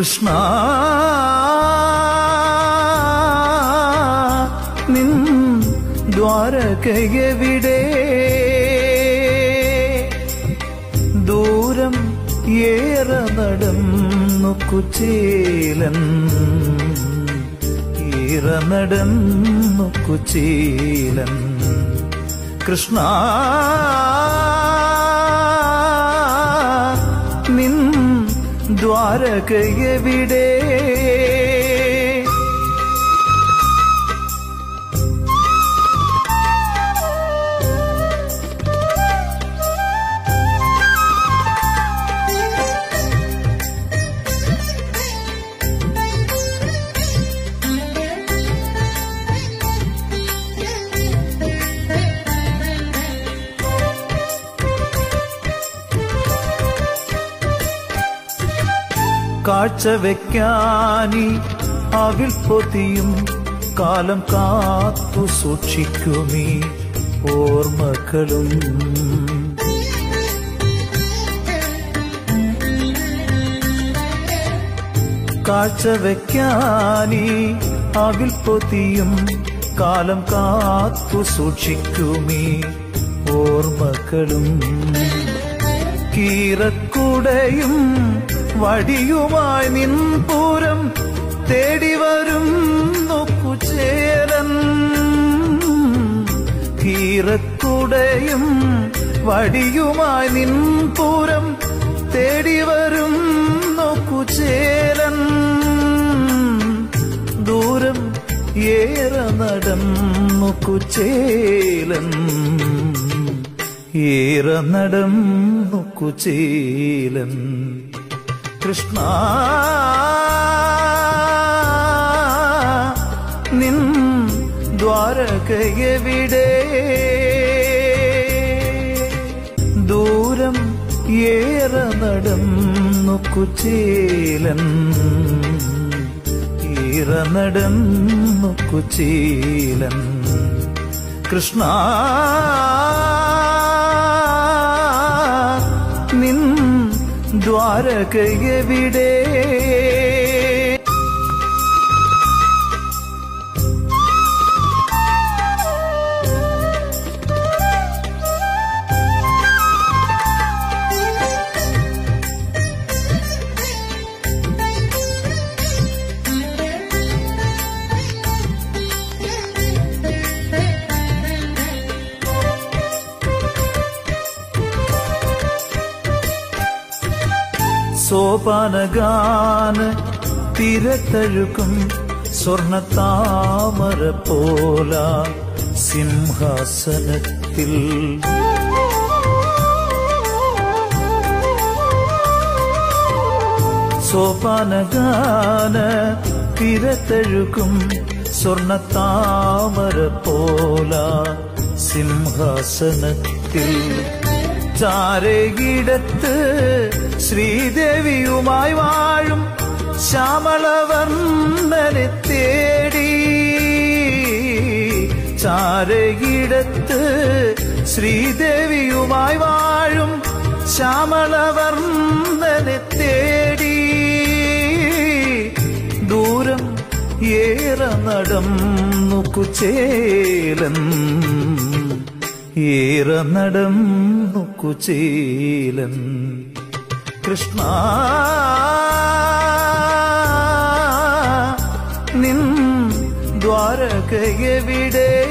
കൃഷ്ണ നിൻ ദ്വാരകയെവിടെ ദൂരം ഏറെ നടന്നു കുചേലൻ ഏറെ നടന്നു കുചേലൻ കൃഷ്ണ നിൻ ദ്വാരകയെവിടെ കാഴ്ചവെക്കാനി അവിൽ പൊതിയും കാലം കാത്തു സൂക്ഷിക്കുമീ ഓർമ്മകളും കാഴ്ചവെക്കാനി അവിൽ പൊതിയും കാലം കാത്തു സൂക്ഷിക്കുമീ ഓർമ്മകളും കീറക്കുടയും വടിയുമായി നിൻ പൂരം തേടി വരും നോക്കുചേരൻ കീറക്കുടയും വടിയുമായി നിൻ പൂരം തേടി വരും നോക്കുചേരൻ ദൂരം ഏറെ നടന്നു കുചേലൻ ഏറെ നടന്നു കുചേലൻ കൃഷ്ണ നിൻ ദ്വാരകയെവിടെ ദൂരം ഏറെ നടന്നു കുചേലൻ ഏറെ നടന്നു കുചേലൻ കൃഷ്ണ നിൻ ദ്വാരകയെവിടെ സോപാനഗാന തിരത്തഴുക്കും സ്വർണ താമര പോല സിംഹാസനത്തിൽ സോപാനഗാന തിരത്തഴുക്കും സ്വർണ താമര പോല സിംഹാസനത്തിൽ ചാരകിടത്ത് ശ്രീദേവിയുമായി വാഴും ശ്യാമളവർണ്ണനെ തേടി ചാരകിടത്ത് ശ്രീദേവിയുമായി വാഴും ശ്യാമളവർണ്ണനെ തേടി ദൂരം ഏറെ നടന്നു കുചേലൻ ഏറെ നടന്നു കുചേലൻ കൃഷ്ണ നിൻ ദ്വാരകയെവിടെ